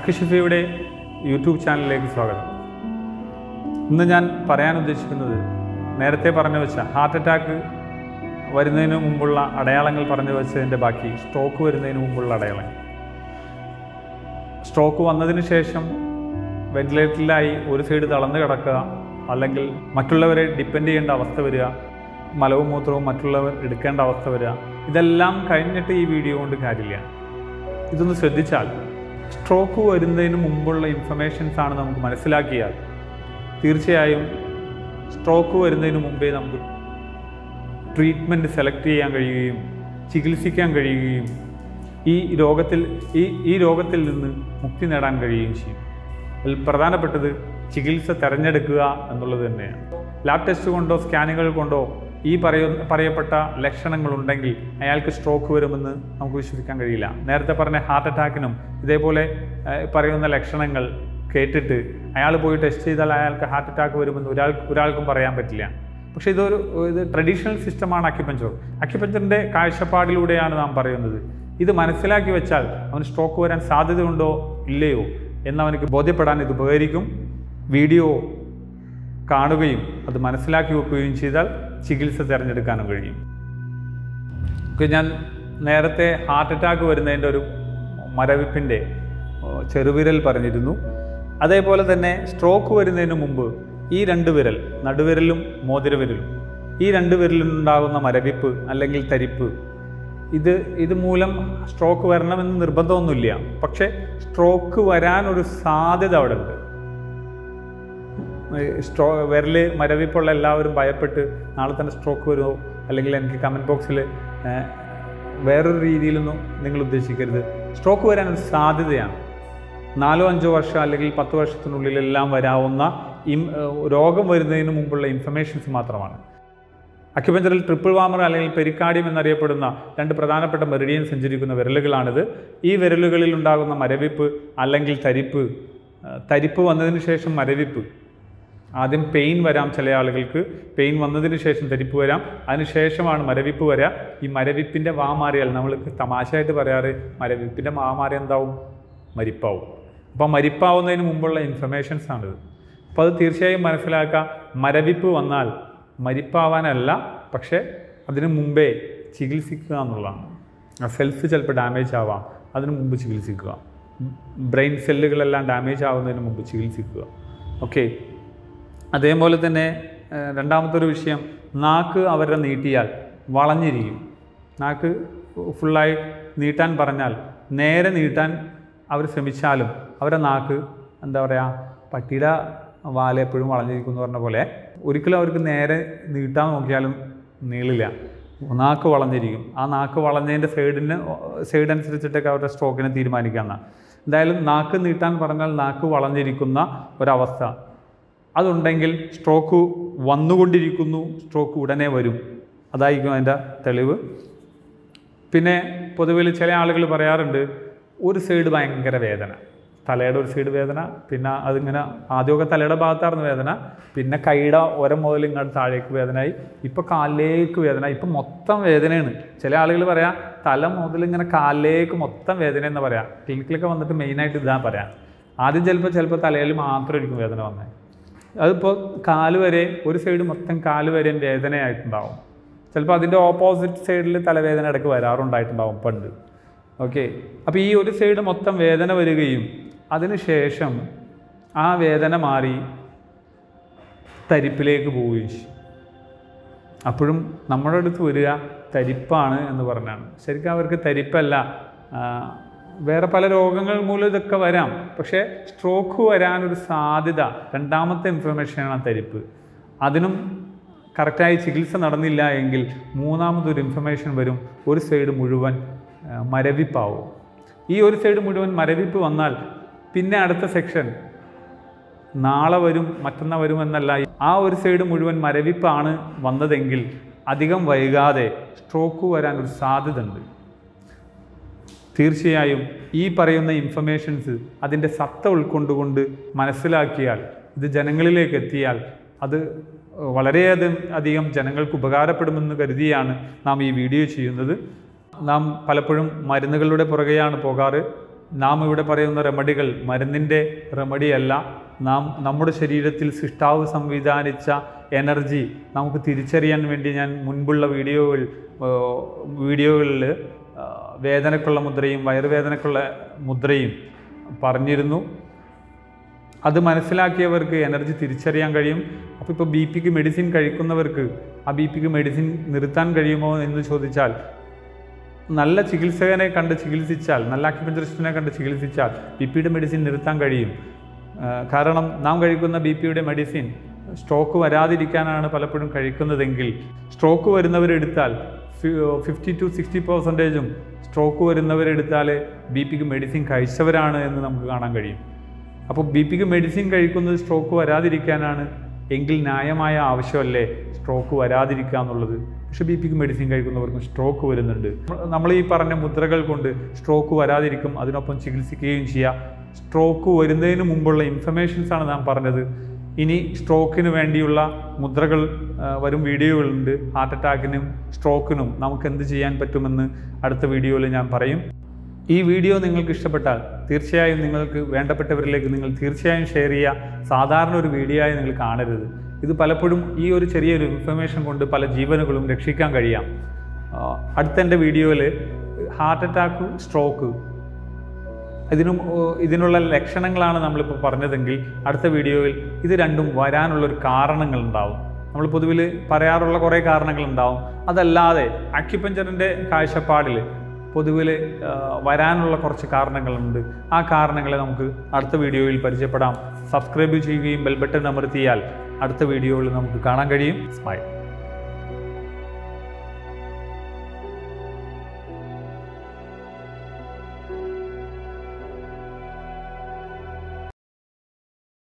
അക്കിഷിഫയുടെ YouTube ചാനലിലേക്ക് സ്വാഗതം ഇന്ന് ഞാൻ പറയാൻ ഉദ്ദേശിക്കുന്നത് നേരത്തെ പറഞ്ഞു വെച്ച ഹാർട്ട് അറ്റാക്ക് വരുന്നതിന് മുമ്പുള്ള അടയാളങ്ങൾ പറഞ്ഞു വെച്ചതിൻ്റെ ബാക്കി സ്ട്രോക്ക് വരുന്നതിന് മുമ്പുള്ള അടയാളങ്ങൾ സ്ട്രോക്ക് വന്നതിന് ശേഷം വെന്റിലേറ്ററിലായി ഒരു സൈഡ് തളർന്നു കിടക്കുക അല്ലെങ്കിൽ മറ്റുള്ളവരെ ഡിപ്പെൻഡ് ചെയ്യേണ്ട അവസ്ഥ വരിക മലവും മൂത്രവും മറ്റുള്ളവർ എടുക്കേണ്ട അവസ്ഥ വരിക ഇതെല്ലാം കഴിഞ്ഞിട്ട് ഈ വീഡിയോ കൊണ്ട് കാര്യമില്ല ഇതൊന്ന് ശ്രദ്ധിച്ചാൽ സ്ട്രോക്ക് വരുന്നതിന് മുമ്പുള്ള ഇൻഫർമേഷൻസ് ആണ് നമുക്ക് മനസ്സിലാക്കിയാൽ തീർച്ചയായും സ്ട്രോക്ക് വരുന്നതിന് മുമ്പേ നമുക്ക് ട്രീറ്റ്മെൻറ്റ് സെലക്ട് ചെയ്യാൻ കഴിയുകയും ചികിത്സിക്കാൻ കഴിയുകയും ഈ രോഗത്തിൽ ഈ ഈ രോഗത്തിൽ നിന്ന് മുക്തി നേടാൻ കഴിയുകയും ചെയ്യും അതിൽ പ്രധാനപ്പെട്ടത് ചികിത്സ തിരഞ്ഞെടുക്കുക എന്നുള്ളത് തന്നെയാണ് ലാബ് ടെസ്റ്റ് കൊണ്ടോ സ്കാനുകൾ കൊണ്ടോ ഈ പറയുന്ന പറയപ്പെട്ട ലക്ഷണങ്ങളുണ്ടെങ്കിൽ അയാൾക്ക് സ്ട്രോക്ക് വരുമെന്ന് നമുക്ക് വിശ്വസിക്കാൻ കഴിയില്ല നേരത്തെ പറഞ്ഞ ഹാർട്ട് അറ്റാക്കിനും ഇതേപോലെ ഏഹ്, പറയുന്ന ലക്ഷണങ്ങൾ കേട്ടിട്ട് അയാൾ പോയി ടെസ്റ്റ് ചെയ്താൽ അയാൾക്ക് ഹാർട്ട് അറ്റാക്ക് വരുമെന്ന് ഒരാൾ ഒരാൾക്കും പറയാൻ പറ്റില്ല പക്ഷേ ഇതൊരു ഇത് ട്രഡീഷണൽ സിസ്റ്റമാണ് അക്യുപഞ്ചർ അക്യുപഞ്ചറിൻ്റെ കാഴ്ചപ്പാടിലൂടെയാണ് നാം പറയുന്നത് ഇത് മനസ്സിലാക്കി വെച്ചാൽ അവന് സ്ട്രോക്ക് വരാൻ സാധ്യതയുണ്ടോ ഇല്ലയോ എന്നവനക്ക് ബോധ്യപ്പെടാൻ ഇത് ഉപകരിക്കും വീഡിയോ കാണുകയും അത് മനസ്സിലാക്കി വെക്കുകയും ചെയ്താൽ ചികിത്സ തിരഞ്ഞെടുക്കാനും കഴിയും ഓക്കെ ഞാൻ നേരത്തെ ഹാർട്ട് അറ്റാക്ക് വരുന്നതിൻ്റെ ഒരു മരവിപ്പിൻ്റെ ഓ, ചെറുവിരൽ പറഞ്ഞിരുന്നു അതേപോലെ തന്നെ സ്ട്രോക്ക് വരുന്നതിന് മുമ്പ് ഈ രണ്ട് വിരൽ നടുവിരലും മോതിരവിരലും ഈ രണ്ട് വിരലിലുണ്ടാകുന്ന മരവിപ്പ് അല്ലെങ്കിൽ തരിപ്പ് ഇത് ഇത് മൂലം സ്ട്രോക്ക് വരണമെന്ന് നിർബന്ധമൊന്നുമില്ല പക്ഷേ സ്ട്രോക്ക് വരാനൊരു സാധ്യത അവിടെ ഉണ്ട് സ്ട്രോ വിരൽ മരവിപ്പുള്ള എല്ലാവരും ഭയപ്പെട്ട് നാളെ തന്നെ സ്ട്രോക്ക് വരുമോ അല്ലെങ്കിൽ എനിക്ക് കമൻറ്റ് ബോക്സിൽ വേറൊരു രീതിയിലൊന്നും നിങ്ങൾ ഉദ്ദേശിക്കരുത് സ്ട്രോക്ക് വരാൻ ഒരു സാധ്യതയാണ് നാലോ അഞ്ചോ വർഷം അല്ലെങ്കിൽ പത്ത് വർഷത്തിനുള്ളിലെല്ലാം വരാവുന്ന ഇം ഏഹ് രോഗം വരുന്നതിന് മുമ്പുള്ള ഇൻഫർമേഷൻസ് മാത്രമാണ് അക്യുപഞ്ചറിൽ ട്രിപ്പിൾ വാമർ അല്ലെങ്കിൽ പെരിക്കാർഡിയം എന്നറിയപ്പെടുന്ന രണ്ട് പ്രധാനപ്പെട്ട മെറിഡിയൻ സഞ്ചരിക്കുന്ന വിരലുകളാണിത് ഈ വിരലുകളിൽ ഉണ്ടാകുന്ന മരവിപ്പ് അല്ലെങ്കിൽ തരിപ്പ് ആ, തരിപ്പ് വന്നതിന് ശേഷം മരവിപ്പ് ആദ്യം പെയിൻ വരാം ചില ആളുകൾക്ക് പെയിൻ വന്നതിന് ശേഷം തരിപ്പ് വരാം അതിനുശേഷമാണ് മരവിപ്പ് വരിക ഈ മരവിപ്പിൻ്റെ വാ മാറിയാൽ നമ്മൾ തമാശയായിട്ട് പറയാറ് മരവിപ്പിൻ്റെ വാ മാറി എന്താവും മരിപ്പാവും അപ്പോൾ മരിപ്പാവുന്നതിന് മുമ്പുള്ള ഇൻഫർമേഷൻസ് ആണിത് അപ്പോൾ അത് തീർച്ചയായും മനസ്സിലാക്കുക മരവിപ്പ് വന്നാൽ മരിപ്പാവാനല്ല പക്ഷേ അതിനു മുമ്പേ ചികിത്സിക്കുക എന്നുള്ളതാണ് ആ സെൽസ് ചിലപ്പോൾ ഡാമേജ് ആവാം അതിനു മുമ്പ് ചികിത്സിക്കുക ബ്രെയിൻ സെല്ലുകളെല്ലാം ഡാമേജ് ആവുന്നതിന് മുമ്പ് ചികിത്സിക്കുക ഓക്കെ അതേപോലെ തന്നെ ഏഹ്, രണ്ടാമത്തെ ഒരു വിഷയം നാക്ക് അവരെ നീട്ടിയാൽ വളഞ്ഞിരിക്കും നാക്ക് ഫുള്ളായി നീട്ടാൻ പറഞ്ഞാൽ നേരെ നീട്ടാൻ അവർ ശ്രമിച്ചാലും അവരെ നാക്ക് എന്താ പറയുക പട്ടിയുടെ വാല എപ്പോഴും വളഞ്ഞിരിക്കും എന്ന് പറഞ്ഞ പോലെ ഒരിക്കലും അവർക്ക് നേരെ നീട്ടാൻ നോക്കിയാലും നീളില്ല നാക്ക് വളഞ്ഞിരിക്കും ആ നാക്ക് വളഞ്ഞതിൻ്റെ സൈഡിന് സൈഡ് അനുസരിച്ചിട്ടൊക്കെ അവരുടെ സ്ട്രോക്കിനെ തീരുമാനിക്കാമെന്നാണ് എന്തായാലും നാക്ക് നീട്ടാൻ പറഞ്ഞാൽ നാക്ക് വളഞ്ഞിരിക്കുന്ന ഒരവസ്ഥ അതുണ്ടെങ്കിൽ സ്ട്രോക്ക് വന്നുകൊണ്ടിരിക്കുന്നു സ്ട്രോക്ക് ഉടനെ വരും അതായിരിക്കും അതിൻ്റെ തെളിവ് പിന്നെ പൊതുവിൽ ചില ആളുകൾ പറയാറുണ്ട് ഒരു സൈഡ് ഭയങ്കര വേദന തലയുടെ ഒരു സൈഡ് വേദന പിന്നെ അതിങ്ങനെ ആദ്യമൊക്കെ തലയുടെ ഭാഗത്തായിരുന്നു വേദന പിന്നെ കൈയുടെ ഒരം മുതൽ ഇങ്ങോട്ട് താഴേക്ക് വേദനയായി ഇപ്പോൾ കാലിലേക്ക് വേദന ഇപ്പം മൊത്തം വേദനയാണ് ചില ആളുകൾ പറയാം തല മുതൽ ഇങ്ങനെ കാലിലേക്ക് മൊത്തം വേദന എന്ന് പറയാം ക്ലിനിക്കിലൊക്കെ വന്നിട്ട് മെയിനായിട്ട് ഇതാ പറയാം ആദ്യം ചിലപ്പോൾ ചിലപ്പോൾ തലയിൽ മാത്രമായിരിക്കും വേദന വന്നത് അതിപ്പോൾ കാല് വരെ ഒരു സൈഡ് മൊത്തം കാല് വരെയും വേദനയായിട്ടുണ്ടാവും ചിലപ്പോൾ അതിൻ്റെ ഓപ്പോസിറ്റ് സൈഡിൽ തലവേദന ഇടയ്ക്ക് വരാറുണ്ടായിട്ടുണ്ടാവും പണ്ട് ഓക്കെ അപ്പോൾ ഈ ഒരു സൈഡ് മൊത്തം വേദന വരികയും അതിനുശേഷം ആ വേദന മാറി തരിപ്പിലേക്ക് പോവുകയും ചെയ്യും അപ്പോഴും നമ്മുടെ അടുത്ത് വരിക തരിപ്പാണ് എന്ന് പറഞ്ഞാണ് ശരിക്കും അവർക്ക് തരിപ്പല്ല ആ, വേറെ പല രോഗങ്ങൾ മൂലം ഇതൊക്കെ വരാം പക്ഷേ സ്ട്രോക്ക് വരാനൊരു സാധ്യത രണ്ടാമത്തെ ഇൻഫർമേഷനാണ് തരിപ്പ് അതിനും കറക്റ്റായി ചികിത്സ നടന്നില്ല എങ്കിൽ മൂന്നാമതൊരു ഇൻഫർമേഷൻ വരും ഒരു സൈഡ് മുഴുവൻ ആ, മരവിപ്പാവും ഈ ഒരു സൈഡ് മുഴുവൻ മരവിപ്പ് വന്നാൽ പിന്നെ അടുത്ത സെക്ഷൻ നാളെ വരും മറ്റന്നാൾ വരും എന്നല്ല ആ ഒരു സൈഡ് മുഴുവൻ മരവിപ്പാണ് വന്നതെങ്കിൽ അധികം വൈകാതെ സ്ട്രോക്ക് വരാൻ ഒരു സാധ്യത ഉണ്ട് തീർച്ചയായും ഈ പറയുന്ന ഇൻഫർമേഷൻസ് അതിൻ്റെ സത്ത ഉൾക്കൊണ്ടുകൊണ്ട് മനസ്സിലാക്കിയാൽ ഇത് ജനങ്ങളിലേക്ക് എത്തിയാൽ അത് വളരെയധികം അധികം ജനങ്ങൾക്ക് ഉപകാരപ്പെടുമെന്ന് കരുതിയാണ് നാം ഈ വീഡിയോ ചെയ്യുന്നത് നാം പലപ്പോഴും മരുന്നുകളുടെ പുറകെയാണ് പോകാറ് നാം ഇവിടെ പറയുന്ന റെമഡികൾ മരുന്നിൻ്റെ റെമഡിയല്ല നാം നമ്മുടെ ശരീരത്തിൽ സൃഷ്ടാവ് സംവിധാനിച്ച എനർജി നമുക്ക് തിരിച്ചറിയാൻ വേണ്ടി ഞാൻ മുൻപുള്ള വീഡിയോകൾ വീഡിയോകളിൽ വേദനക്കുള്ള മുദ്രയും വയറുവേദനക്കുള്ള മുദ്രയും പറഞ്ഞിരുന്നു അത് മനസ്സിലാക്കിയവർക്ക് എനർജി തിരിച്ചറിയാൻ കഴിയും അപ്പോൾ ഇപ്പോൾ ബി പിക്ക് മെഡിസിൻ കഴിക്കുന്നവർക്ക് ആ ബി പിക്ക് മെഡിസിൻ നിർത്താൻ കഴിയുമോ എന്ന് ചോദിച്ചാൽ നല്ല ചികിത്സകനെ കണ്ട് ചികിത്സിച്ചാൽ നല്ല അക്യുപഞ്ചറിസ്റ്റിനെ കണ്ട് ചികിത്സിച്ചാൽ ബി പിയുടെ മെഡിസിൻ നിർത്താൻ കഴിയും ആ, കാരണം നാം കഴിക്കുന്ന ബി പിയുടെ മെഡിസിൻ സ്ട്രോക്ക് വരാതിരിക്കാനാണ് പലപ്പോഴും കഴിക്കുന്നതെങ്കിൽ സ്ട്രോക്ക് വരുന്നവരെടുത്താൽ ഫിഫ്റ്റി ടു സിക്സ്റ്റി പെർസെൻറ്റേജും സ്ട്രോക്ക് വരുന്നവരെടുത്താൽ ബി പിക്ക് മെഡിസിൻ കഴിച്ചവരാണ് എന്ന് നമുക്ക് കാണാൻ കഴിയും അപ്പോൾ ബി പിക്ക് മെഡിസിൻ കഴിക്കുന്നത് സ്ട്രോക്ക് വരാതിരിക്കാനാണ് എങ്കിൽ ന്യായമായ ആവശ്യമല്ലേ സ്ട്രോക്ക് വരാതിരിക്കുക എന്നുള്ളത് പക്ഷേ ബി പിക്ക് മെഡിസിൻ കഴിക്കുന്നവർക്കും സ്ട്രോക്ക് വരുന്നുണ്ട് നമ്മൾ ഈ പറഞ്ഞ മുദ്രകൾ കൊണ്ട് സ്ട്രോക്ക് വരാതിരിക്കും അതിനൊപ്പം ചികിത്സിക്കുകയും ചെയ്യാം സ്ട്രോക്ക് വരുന്നതിന് മുമ്പുള്ള ഇൻഫർമേഷൻസ് ആണ് നാം പറഞ്ഞത് ഇനി സ്ട്രോക്കിന് വേണ്ടിയുള്ള മുദ്രകൾ ആ, വരും വീഡിയോകളുണ്ട് ഹാർട്ട് അറ്റാക്കിനും സ്ട്രോക്കിനും നമുക്ക് എന്ത് ചെയ്യാൻ പറ്റുമെന്ന് അടുത്ത വീഡിയോയിൽ ഞാൻ പറയും ഈ വീഡിയോ നിങ്ങൾക്ക് ഇഷ്ടപ്പെട്ടാൽ തീർച്ചയായും നിങ്ങൾക്ക് വേണ്ടപ്പെട്ടവരിലേക്ക് നിങ്ങൾ തീർച്ചയായും ഷെയർ ചെയ്യുക സാധാരണ ഒരു വീഡിയോ ആയി നിങ്ങൾ കാണരുത് ഇത് പലപ്പോഴും ഈ ഒരു ചെറിയൊരു ഇൻഫർമേഷൻ കൊണ്ട് പല ജീവനുകളും രക്ഷിക്കാൻ കഴിയാം ആ, അടുത്ത എൻ്റെ വീഡിയോയിൽ ഹാർട്ട് അറ്റാക്ക് സ്ട്രോക്ക് ഇതിനും ഓ, ഇതിനുള്ള ലക്ഷണങ്ങളാണ് നമ്മളിപ്പോൾ പറഞ്ഞതെങ്കിൽ അടുത്ത വീഡിയോയിൽ ഇത് രണ്ടും വരാനുള്ളൊരു കാരണങ്ങളുണ്ടാവും നമ്മൾ പൊതുവിൽ പറയാറുള്ള കുറേ കാരണങ്ങളുണ്ടാവും അതല്ലാതെ അക്യുപഞ്ചറിൻ്റെ കാഴ്ചപ്പാടിൽ പൊതുവിൽ വരാനുള്ള കുറച്ച് കാരണങ്ങളുണ്ട് ആ കാരണങ്ങളെ നമുക്ക് അടുത്ത വീഡിയോയിൽ പരിചയപ്പെടാം സബ്സ്ക്രൈബ് ചെയ്യുകയും ബെൽ ബട്ടൺ അമർത്തിയാൽ അടുത്ത വീഡിയോയിൽ നമുക്ക് കാണാൻ കഴിയും സ്മൈൽ